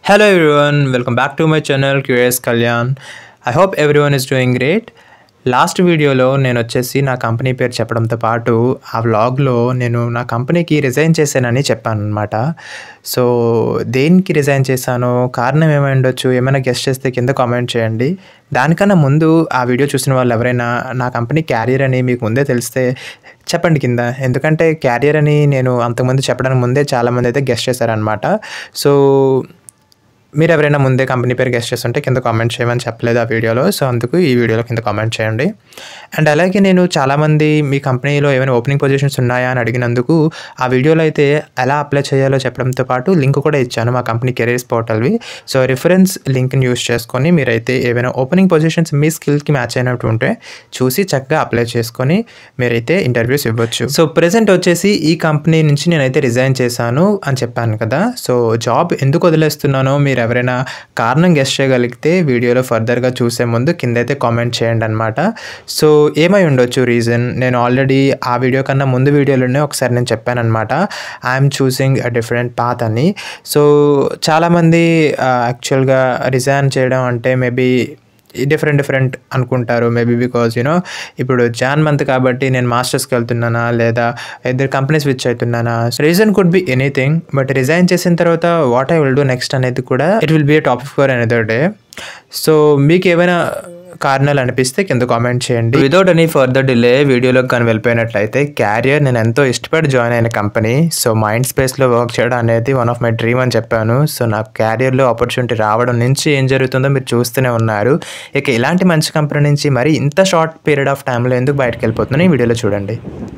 Hello everyone, welcome back to my channel Curious Kalyan. I hope everyone is doing great. Last వీడియోలో నేను వచ్చేసి నా company పేరు చెప్పడంతో పాటు ఆ వ్లాగ్లో నేను నా కంపెనీకి రిజైన్ చేశానని చెప్పాను అనమాట సో దేనికి రిజైన్ చేశాను కారణం ఏమై ఉండొచ్చు ఏమైనా గెస్ట్ చేస్తే కింద కామెంట్ చేయండి దానికన్నా ముందు ఆ వీడియో చూసిన వాళ్ళు ఎవరైనా నా కంపెనీ క్యారియర్ అని మీకు ముందే తెలిస్తే చెప్పండి కింద ఎందుకంటే క్యారియర్ అని నేను అంతకుముందు చెప్పడానికి ముందే చాలామంది అయితే గెస్ట్ చేశారనమాట సో మీరు ఎవరైనా ముందే కంపెనీ పేరు గెస్ట్ చేస్తుంటే కింద కామెంట్ చేయమని చెప్పలేదు ఆ వీడియోలో సో అందుకు ఈ వీడియోలో కింద కామెంట్ చేయండి అండ్ అలాగే నేను చాలామంది మీ కంపెనీలో ఏమైనా ఓపెనింగ్ పొజిషన్స్ ఉన్నాయా అని అడిగినందుకు ఆ వీడియోలో అయితే ఎలా అప్లై చేయాలో చెప్పడంతో పాటు లింక్ కూడా ఇచ్చాను మా కంపెనీ కెరీర్స్ పోర్టల్వి సో రిఫరెన్స్ లింక్ని యూస్ చేసుకొని మీరైతే ఏమైనా ఓపెనింగ్ పొజిషన్స్ మీ స్కిల్కి మ్యాచ్ అయినట్టు ఉంటే చూసి చక్కగా అప్లై చేసుకొని మీరైతే ఇంటర్వ్యూస్ ఇవ్వచ్చు సో ప్రెసెంట్ వచ్చేసి ఈ కంపెనీ నుంచి నేనైతే రిజైన్ చేశాను అని చెప్పాను కదా సో జాబ్ ఎందుకు వదిలేస్తున్నానో మీరు ఎవరైనా కారణం గెస్ట్ చేయగలిగితే వీడియోలో ఫర్దర్గా చూసే ముందు కింద అయితే కామెంట్ చేయండి అనమాట సో ఏమై ఉండొచ్చు రీజన్ నేను ఆల్రెడీ ఆ వీడియో కన్నా ముందు వీడియోలోనే ఒకసారి నేను చెప్పాను అనమాట I'm choosing a different path అని సో చాలామంది యాక్చువల్గా రిజైన్ చేయడం అంటే మేబీ డిఫరెంట్ డిఫరెంట్ అనుకుంటారు మేబీ బికాజ్ యూనో ఇప్పుడు జాన్ మంత్ కాబట్టి నేను మాస్టర్స్కి వెళ్తున్నానా లేదా ఇద్దరు కంపెనీ స్విచ్ అవుతున్నానా reason could be anything but resign చేసిన తర్వాత what I will do next అనేది కూడా it will be a topic for another day so మీకు ఏమైనా కారణాలు అనిపిస్తే కింద కామెంట్ చేయండి వితౌట్ ఎనీ ఫర్దర్ డిలే వీడియోలోకి కానీ వెళ్ళిపోయినట్లయితే క్యారియర్ నేను ఎంతో ఇష్టపడి జాయిన్ అయిన కంపెనీ సో మైండ్ స్పేస్లో వర్క్ చేయడం అనేది వన్ ఆఫ్ మై డ్రీమ్ అని చెప్పాను సో నాకు క్యారియర్లో ఆపర్చునిటీ రావడం నుంచి ఏం జరుగుతుందో మీరు చూస్తూనే ఉన్నారు ఇక ఇలాంటి మంచి కంపెనీ నుంచి మరి ఇంత షార్ట్ పీరియడ్ ఆఫ్ టైంలో ఎందుకు బయటకు వెళ్ళిపోతుందో ఈ వీడియోలో చూడండి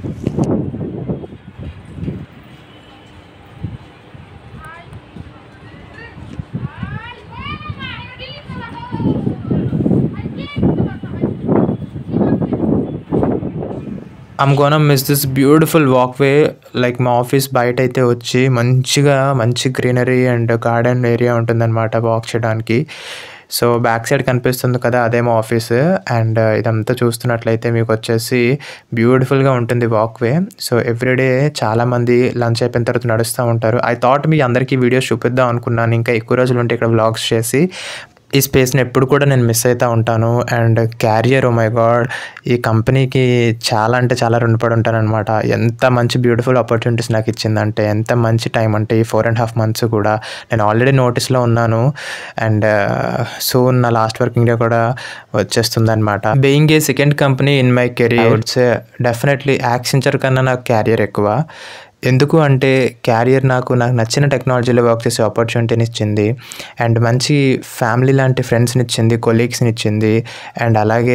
I'm gonna miss this beautiful walkway like మా ఆఫీస్ బయట అయితే వచ్చి మంచిగా మంచి గ్రీనరీ అండ్ గార్డెన్ ఏరియా ఉంటుందన్నమాట వాక్ చేయడానికి సో బ్యాక్ సైడ్ కనిపిస్తుంది కదా అదే మా ఆఫీస్ అండ్ ఇదంతా చూస్తున్నట్లయితే మీకు వచ్చేసి బ్యూటిఫుల్గా ఉంటుంది వాక్వే సో ఎవ్రీడే చాలామంది లంచ్ అయిపోయిన తర్వాత నడుస్తూ ఉంటారు ఐ థాట్ మీ అందరికీ వీడియోస్ చూపిద్దాం అనుకున్నాను ఇంకా ఎక్కువ రోజులు ఉంటే ఇక్కడ వ్లాగ్స్ చేసి ఈ స్పేస్ని ఎప్పుడు కూడా నేను మిస్ అవుతూ ఉంటాను and Carrier oh my god ఈ కంపెనీకి చాలా అంటే చాలా రుణపడి ఉంటాను అనమాట ఎంత మంచి బ్యూటిఫుల్ ఆపర్చునిటీస్ నాకు ఇచ్చిందంటే ఎంత మంచి టైం అంటే ఈ ఫోర్ అండ్ హాఫ్ మంత్స్ కూడా నేను ఆల్రెడీ నోటీస్లో ఉన్నాను అండ్ సూన్ నా లాస్ట్ వర్కింగ్ డే కూడా వచ్చేస్తుంది అనమాట being a second company in my career would definitely Accenture కన్నా నాకు క్యారియర్ ఎక్కువ ఎందుకు అంటే క్యారియర్ నాకు నాకు నచ్చిన టెక్నాలజీలో వర్క్ చేసే ఆపర్చునిటీని ఇచ్చింది అండ్ మంచి ఫ్యామిలీ లాంటి ఫ్రెండ్స్ని ఇచ్చింది కొలీగ్స్ని ఇచ్చింది అండ్ అలాగే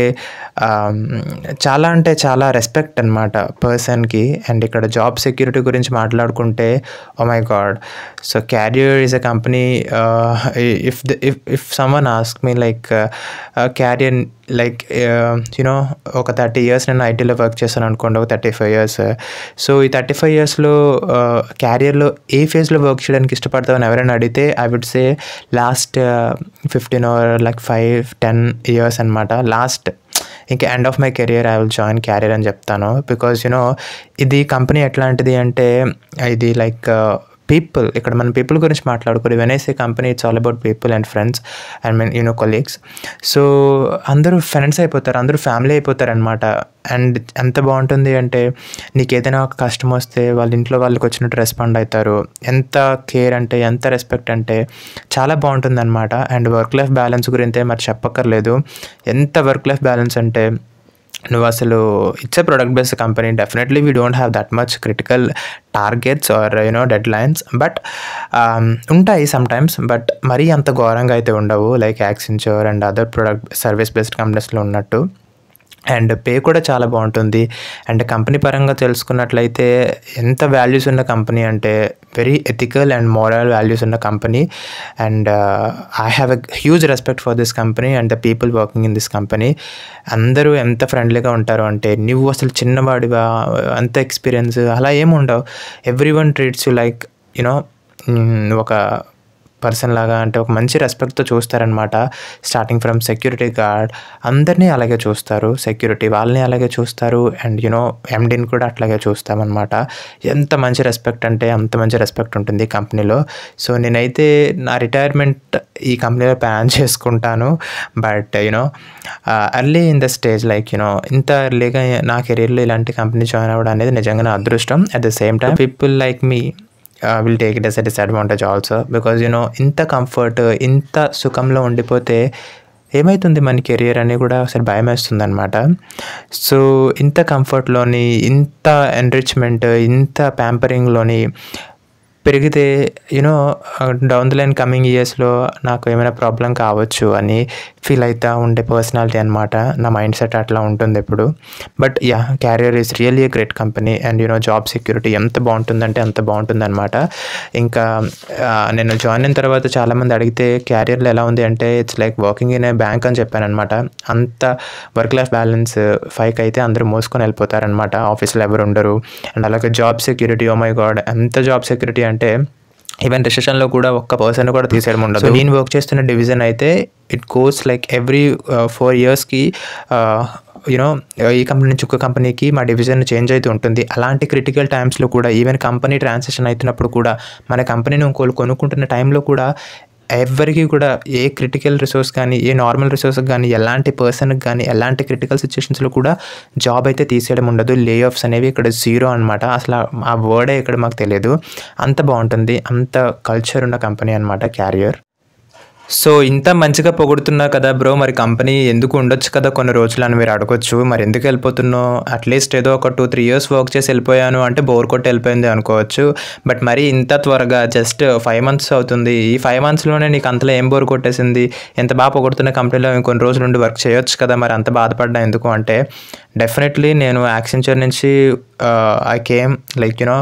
చాలా అంటే చాలా రెస్పెక్ట్ అనమాట పర్సన్కి అండ్ ఇక్కడ జాబ్ సెక్యూరిటీ గురించి మాట్లాడుకుంటే oh my god so Carrier is a company if the if if someone ask me like Carrier like you know ఒక థర్టీ ఇయర్స్ నేను ఐటీలో వర్క్ చేశాను అనుకోండి ఒక థర్టీ ఫైవ్ ఇయర్స్ సో ఈ థర్టీ ఫైవ్ ఇయర్స్లో క్యారియర్లో ఏ ఫేజ్లో వర్క్ చేయడానికి ఇష్టపడతామని ఎవరైనా అడిగితే I would say last fifteen or like five ten years అనమాట లాస్ట్ ఇంకా end of my career I will join Carrier అని చెప్తాను బికాజ్ యునో ఇది కంపెనీ ఎట్లాంటిది అంటే ఇది లైక్ పీపుల్ ఇక్కడ మనం పీపుల్ గురించి మాట్లాడుకోరు వెనేసే company it's all about people and friends and mean you know colleagues so అందరూ ఫ్రెండ్స్ అయిపోతారు అందరూ ఫ్యామిలీ అయిపోతారు అనమాట అండ్ ఎంత బాగుంటుంది అంటే నీకు ఏదైనా ఒక కష్టం వస్తే వాళ్ళ ఇంట్లో వాళ్ళకి వచ్చినట్టు రెస్పాండ్ అవుతారు ఎంత కేర్ అంటే ఎంత రెస్పెక్ట్ అంటే చాలా బాగుంటుంది అనమాట అండ్ వర్క్ లైఫ్ బ్యాలెన్స్ గురించి మరి చెప్పక్కర్లేదు ఎంత వర్క్ లైఫ్ బ్యాలెన్స్ అంటే నువ్వు అసలు it's a product based company definitely we don't have that much critical targets or you know deadlines but ఉంటాయి సమ్టైమ్స్ బట్ మరీ అంత ఘోరంగా అయితే ఉండవు like Accenture and other product service based కంపెనీస్లో ఉన్నట్టు అండ్ పే కూడా చాలా బాగుంటుంది అండ్ కంపెనీ పరంగా తెలుసుకున్నట్లయితే ఎంత వాల్యూస్ ఉన్న కంపెనీ అంటే very ethical and moral values ఉన్న company and I have a huge respect for this company and the people working in this company అందరూ ఎంత ఫ్రెండ్లీగా ఉంటారు అంటే నువ్వు అసలు చిన్నవాడివా అంత ఎక్స్పీరియన్స్ అలా ఏమి ఉండవు every one treats you like you know ఒక పర్సన్ లాగా అంటే ఒక మంచి రెస్పెక్ట్తో చూస్తారనమాట స్టార్టింగ్ ఫ్రమ్ సెక్యూరిటీ గార్డ్ అందరినీ అలాగే చూస్తారు సెక్యూరిటీ వాళ్ళని అలాగే చూస్తారు అండ్ యునో ఎండీని కూడా అట్లాగే చూస్తామన్నమాట ఎంత మంచి రెస్పెక్ట్ అంటే అంత మంచి రెస్పెక్ట్ ఉంటుంది కంపెనీలో సో నేనైతే నా రిటైర్మెంట్ ఈ కంపెనీలో ప్లాన్ చేసుకుంటాను but you know early in the stage like you know ఇంత ఎర్లీగా నా కెరీర్లో ఇలాంటి కంపెనీ జాయిన్ అవ్వడం అనేది నిజంగా నా అదృష్టం at the same time people like me will take it as a disadvantage also because you know ఇంత కంఫర్ట్ ఇంత సుఖంలో ఉండిపోతే ఏమవుతుంది మన కెరియర్ అని కూడా ఒకసారి భయం వేస్తుంది అనమాట సో ఇంత కంఫర్ట్లోని ఇంత ఎన్రిచ్మెంట్ ఇంత ప్యాంపరింగ్లోని పెరిగితే you know down the line coming ఇయర్స్లో నాకు ఏమైనా ప్రాబ్లం కావచ్చు అని ఫీల్ అవుతా ఉండే పర్సనాలిటీ అనమాట నా మైండ్ సెట్ అట్లా ఉంటుంది ఎప్పుడు but ya Carrier is really a great company and you know job security ఎంత బాగుంటుందంటే అంత బాగుంటుందన్నమాట ఇంకా ఆ, నేను జాయిన్ అయిన తర్వాత చాలామంది అడిగితే క్యారియర్లో ఎలా ఉంది అంటే it's like working in a bank అని చెప్పానమాట అంత వర్క్ లైఫ్ బ్యాలెన్స్ ఫైవ్కి అయితే అందరూ మోసుకొని వెళ్ళిపోతారనమాట ఆఫీస్లో ఎవరు ఉండరు అండ్ అలాగే job security oh my god ఎంత జాబ్ సెక్యూరిటీ అంటే ఈవెన్ రిసెషన్లో కూడా ఒక్క పర్సన్ కూడా తీసేయడం ఉండదు నేను వర్క్ చేస్తున్న డివిజన్ అయితే it goes like every four ఇయర్స్కి యూనో ఈ కంపెనీ నుంచి ఒక కంపెనీకి మా డివిజన్ చేంజ్ అవుతూ ఉంటుంది అలాంటి క్రిటికల్ టైమ్స్లో కూడా ఈవెన్ కంపెనీ ట్రాన్సాక్షన్ అవుతున్నప్పుడు కూడా మన కంపెనీని ఇంకోళ్ళు కొనుక్కుంటున్న టైంలో కూడా ఎవరికి కూడా ఏ క్రిటికల్ రిసోర్స్ కానీ ఏ నార్మల్ రిసోర్స్ కానీ ఎలాంటి పర్సన్కి కానీ ఎలాంటి క్రిటికల్ సిచ్యువేషన్స్లో కూడా జాబ్ అయితే తీసేయడం ఉండదు లే ఆఫ్స్ అనేవి ఇక్కడ జీరో అనమాట అసలు ఆ వర్డే ఇక్కడ మాకు తెలియదు అంత బాగుంటుంది అంత కల్చర్ ఉన్న కంపెనీ అనమాట క్యారియర్ సో ఇంత మంచిగా పొగుడుతున్నా కదా బ్రో మరి కంపెనీ ఎందుకు ఉండొచ్చు కదా కొన్ని రోజులు అని మీరు అడగొచ్చు మరి ఎందుకు వెళ్ళిపోతున్నావు అట్లీస్ట్ ఏదో ఒక టూ త్రీ ఇయర్స్ వర్క్ చేసి వెళ్ళిపోయాను అంటే బోర్ కొట్టి వెళ్ళిపోయింది అనుకోవచ్చు బట్ మరి ఇంత త్వరగా జస్ట్ ఫైవ్ మంత్స్ అవుతుంది ఈ ఫైవ్ మంత్స్లోనే నీకు అంతలో ఏం బోర్ కొట్టేసింది ఎంత బాగా పొగుడుతున్న కంపెనీలో ఇంకొన్ని రోజులు నుండి వర్క్ చేయొచ్చు కదా మరి అంత బాధపడ్డా ఎందుకు అంటే డెఫినెట్లీ నేను యాక్సెంచర్ నుంచి ఐ కేమ్ లైక్ యునో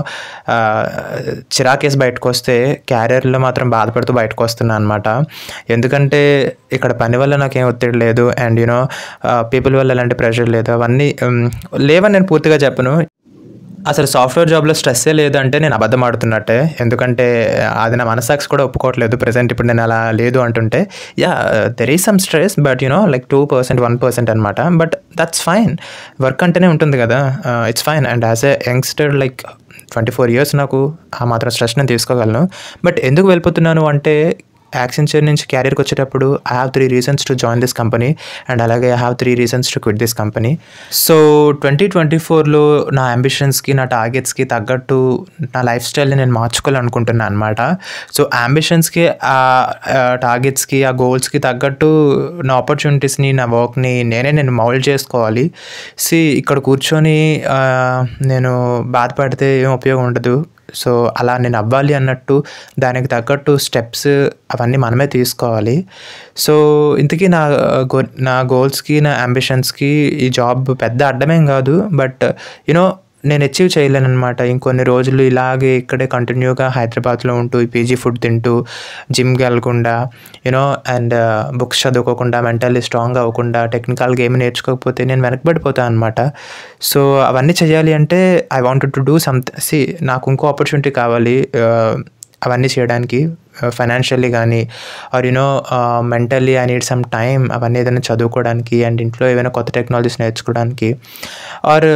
చిరాకేసి బయటకు వస్తే క్యారియర్లో మాత్రం బాధపడుతూ బయటకు వస్తున్నాను అనమాట ఎందుకంటే ఇక్కడ పని వల్ల నాకేం ఒత్తిడి లేదు అండ్ యూనో పీపుల్ వల్ల ఎలాంటి ప్రెషర్ లేదు అవన్నీ um, లేవని నేను పూర్తిగా చెప్పను అసలు సాఫ్ట్వేర్ జాబ్లో స్ట్రెస్సే లేదంటే నేను అబద్ధం ఆడుతున్నట్టే ఎందుకంటే అది నా మనసాక్స్ కూడా ఒప్పుకోవట్లేదు ప్రజెంట్ ఇప్పుడు నేను అలా లేదు అంటుంటే ya there is some stress but you know like two percent one percent అనమాట బట్ దట్స్ ఫైన్ వర్క్ అంటేనే ఉంటుంది కదా it's fine and as a youngster like twenty four years నాకు ఆ మాత్రం స్ట్రెస్ నేను తీసుకోగలను బట్ ఎందుకు వెళ్ళిపోతున్నాను అంటే యాక్సెంచర్ నుంచి క్యారియర్కి వచ్చేటప్పుడు I have three reasons to join this company and అలాగే I have three reasons to quit this company so twenty twenty ఫోర్లో నా అంబిషన్స్కి నా టార్గెట్స్కి తగ్గట్టు నా లైఫ్ స్టైల్ని నేను మార్చుకోవాలనుకుంటున్నాను అనమాట సో అంబిషన్స్కి ఆ టార్గెట్స్కి ఆ గోల్స్కి తగ్గట్టు నా ఆపర్చునిటీస్ని నా వర్క్ని నేనే నేను మౌల్డ్ చేసుకోవాలి సి ఇక్కడ కూర్చొని ఆ, నేను బాధపడితే ఏం ఉపయోగం ఉండదు సో అలా నేను అవ్వాలి అన్నట్టు దానికి తగ్గట్టు స్టెప్స్ అవన్నీ మనమే తీసుకోవాలి సో ఇంతకీ నా గో నా గోల్స్కి నా అంబిషన్స్కి ఈ జాబ్ పెద్ద అడ్డమేం కాదు బట్ యునో నేను అచీవ్ చేయలేను అనమాట ఇంకొన్ని రోజులు ఇలాగే ఇక్కడే కంటిన్యూగా హైదరాబాద్లో ఉంటూ ఈ పీజీ ఫుడ్ తింటూ జిమ్కి వెళ్ళకుండా యూనో అండ్ బుక్స్ చదువుకోకుండా మెంటల్లీ స్ట్రాంగ్ అవ్వకుండా టెక్నికల్గా ఏమి నేర్చుకోకపోతే నేను వెనకబడిపోతాను అనమాట సో అవన్నీ చేయాలి అంటే I want to do some సి నాకు ఇంకో ఆపర్చునిటీ కావాలి ఆ, అవన్నీ చేయడానికి ఫైనాన్షియల్లీ కానీ or you know mentally I need some time అవన్నీ ఏదైనా చదువుకోవడానికి అండ్ ఇంట్లో ఏమైనా కొత్త టెక్నాలజీస్ నేర్చుకోవడానికి or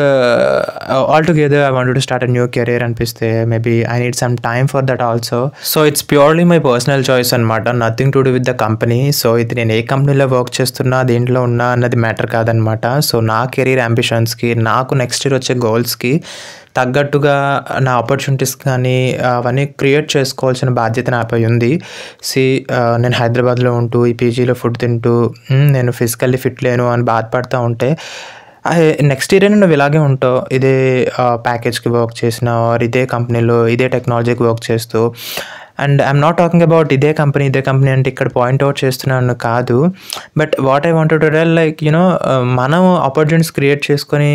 all together I want to start a new career అనిపిస్తే maybe I need some time for that also so it's purely my personal choice అనమాట nothing to do with the company so ఇది నేను ఏ కంపెనీలో work చేస్తున్నా దేంట్లో ఉన్నా అన్నది matter కాదనమాట సో నా కెరీర్ అంబిషన్స్కి నాకు నెక్స్ట్ ఇయర్ వచ్చే గోల్స్కి తగ్గట్టుగా నా ఆపర్చునిటీస్ కానీ అవన్నీ క్రియేట్ చేసుకోవాల్సిన బాధ్యత నాపై ఉంది సి నేను హైదరాబాద్లో ఉంటూ ఈ పీజీలో ఫుడ్ తింటూ "మ్మ్, నేను ఫిజికల్లీ ఫిట్ లేను అని బాధపడతా ఉంటే నెక్స్ట్ ఇయర్ నువ్వు ఇలాగే ఉంటావు ఇదే ప్యాకేజ్కి వర్క్ చేసిన ఆర్ ఇదే కంపెనీలో ఇదే టెక్నాలజీకి వర్క్ చేస్తూ and I'm not talking about ఇదే కంపెనీ ఇదే కంపెనీ అంటే ఇక్కడ పాయింట్అవుట్ చేస్తున్నాను కాదు but what I wanted to tell like you know మనం ఆపర్చునిటీస్ క్రియేట్ చేసుకొని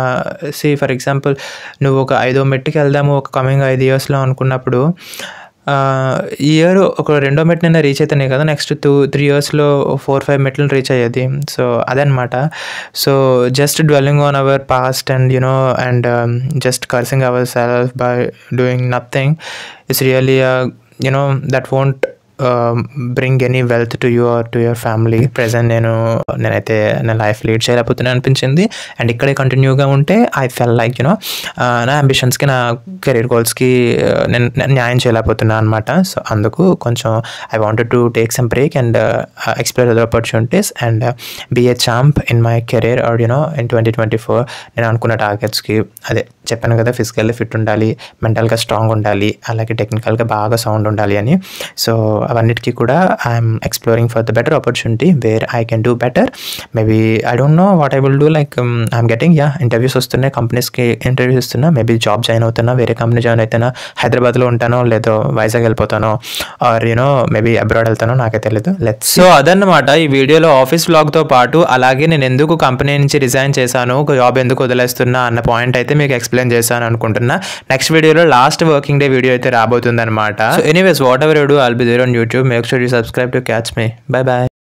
సి ఫర్ ఎగ్జాంపుల్ నువ్వు ఒక ఐదో మెట్టుకి వెళ్దాము ఒక కమింగ్ ఐదు ఇయర్స్లో అనుకున్నప్పుడు ఆ, ఈ ఇయర్ ఒక రెండో మెట్నైనా రీచ్ అయితేనే కదా నెక్స్ట్ టూ త్రీ ఇయర్స్లో ఫోర్ ఫైవ్ మెట్లను రీచ్ అయ్యేది సో అదనమాట so just dwelling on our past and you know and just cursing our self by doing nothing it's really you know that won't bring any wealth to you or to your family present నేను నేనైతే నా life lead చేయలేకపోతున్నా అనిపించింది and ఇక్కడే కంటిన్యూగా ఉంటే I full like you know నా అంబిషన్స్కి నా career గోల్స్కి నేను నేను న్యాయం చేయలేకపోతున్నా అనమాట సో అందుకు కొంచెం I wanted to take some break and explore other opportunities and be a champ in my career or you know in twenty twenty four నేను అనుకున్న టార్గెట్స్కి అదే చెప్పాను కదా ఫిజికల్లీ ఫిట్ ఉండాలి మెంటల్గా స్ట్రాంగ్ ఉండాలి అలాగే టెక్నికల్గా బాగా సౌండ్ ఉండాలి అని సో అవన్నిటికీ కూడా I'm exploring for the better opportunity where I can do better maybe I don't know what I will do like I'm getting ya interviews వస్తున్నాయి కంపెనీస్కి ఇంటర్వ్యూస్ ఇస్తున్నా మేబీ జాబ్ జాయిన్ అవుతున్నా వేరే కంపెనీ జాయిన్ అవుతున్నా హైదరాబాద్లో ఉంటానో లేదో వైజాగ్ వెళ్ళిపోతానో ఆర్ యూనో మేబీ అబ్రాడ్ వెళ్తానో నాకే తెలియదు లెట్ సో అదన్నమాట ఈ వీడియోలో ఆఫీస్ బ్లాగ్తో పాటు అలాగే నేను ఎందుకు కంపెనీ నుంచి రిజైన్ చేశాను ఒక జాబ్ ఎందుకు వదిలేస్తున్నా అన్న పాయింట్ అయితే మీకు ఎక్స్ప్లెయిన్ చేశాను అనుకుంటున్నా నెక్స్ట్ వీడియోలో లాస్ట్ వర్కింగ్ డే వీడియో అయితే రాబోతుంది అనమాట so anyways whatever you do all be there on YouTube make sure you subscribe to catch me bye bye